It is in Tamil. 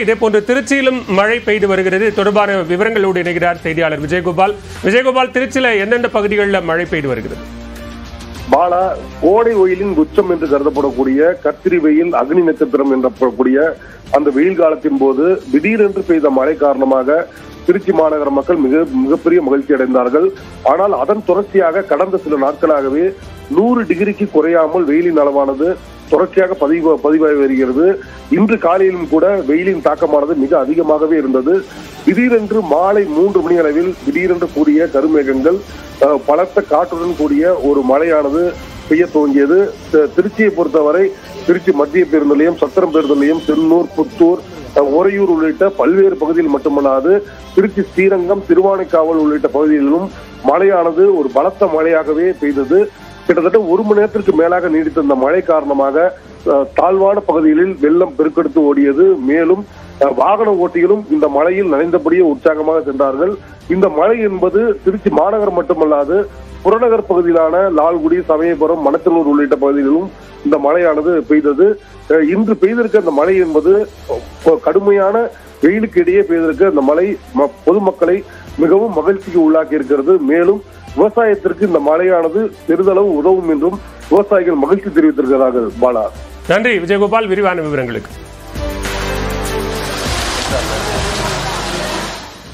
இதே போன்று திருச்சியிலும் மழை பெய்து வருகிறது இது தொடர்பான விவரங்களோடு இணைகிறார் செய்தியாளர் விஜயகோபால் விஜயகோபால் திருச்சியில எந்தெந்த பகுதிகளில் மழை பெய்து வருகிறது பாலா கோடை வெயிலின் உச்சம் என்று கருதப்படக்கூடிய கத்திரி வெயில் அக்னி நட்சத்திரம் என்றக்கூடிய அந்த வெயில் காலத்தின் போது திடீரென்று பெய்த மழை காரணமாக திருச்சி மாநகர மக்கள் மிக மிகப்பெரிய மகிழ்ச்சி அடைந்தார்கள் ஆனால் அதன் தொடர்ச்சியாக கடந்த சில நாட்களாகவே நூறு டிகிரிக்கு குறையாமல் வெயிலின் அளவானது தொடர்ச்சியாக பதிவு பதிவாகி வருகிறது இன்று காலையிலும் கூட வெயிலின் தாக்கமானது மிக அதிகமாகவே இருந்தது திடீரென்று மாலை மூன்று மணி அளவில் திடீரென்று கூடிய கருமேகங்கள் அஹ், பலத்த காற்றுடன் கூடிய ஒரு மழையானது பெய்ய துவங்கியது தி- திருச்சியை பொறுத்தவரை திருச்சி மத்திய பேருந்து நிலையம் சத்திரம் பேருந்து நிலையம் சென்னூர் புத்தூர் அஹ், உறையூர் உள்ளிட்ட பல்வேறு பகுதியில் மட்டுமல்லாது திருச்சி ஸ்ரீரங்கம் திருவானைக்காவல் உள்ளிட்ட பகுதிகளிலும் மழையானது ஒரு பலத்த மழையாகவே பெய்தது கிட்டத்தட்ட ஒரு மணி நேரத்திற்கு மேலாக நீடித்த இந்த மழை காரணமாக அஹ், தாழ்வான பகுதிகளில் வெள்ளம் பெருக்கெடுத்து ஓடியது மேலும் அஹ், வாகன ஓட்டிகளும் இந்த மழையில் நனைந்தபடியே உற்சாகமாக சென்றார்கள் இந்த மழை என்பது திருச்சி மாநகரம் மட்டுமல்லாது புறநகர் பகுதியிலான லால்குடி சமயபுரம் மணச்சனூர் உள்ளிட்ட பகுதிகளிலும் இந்த மழையானது பெய்தது அஹ், இன்று பெய்திருக்க அந்த மழை என்பது அஹ், கடுமையான வெயிலுக்கு இடையே பெய்திருக்க அந்த மழை ம- பொதுமக்களை மிகவும் மகிழ்ச்சிக்கு உள்ளாக்கி இருக்கிறது மேலும் விவசாயத்திற்கு இந்த மழையானது பெரிதளவு உதவும் என்றும் விவசாயிகள் மகிழ்ச்சி தெரிவித்திருக்கிறார்கள் பாலா நன்றி விஜயகோபால் விரிவான விவரங்களுக்கு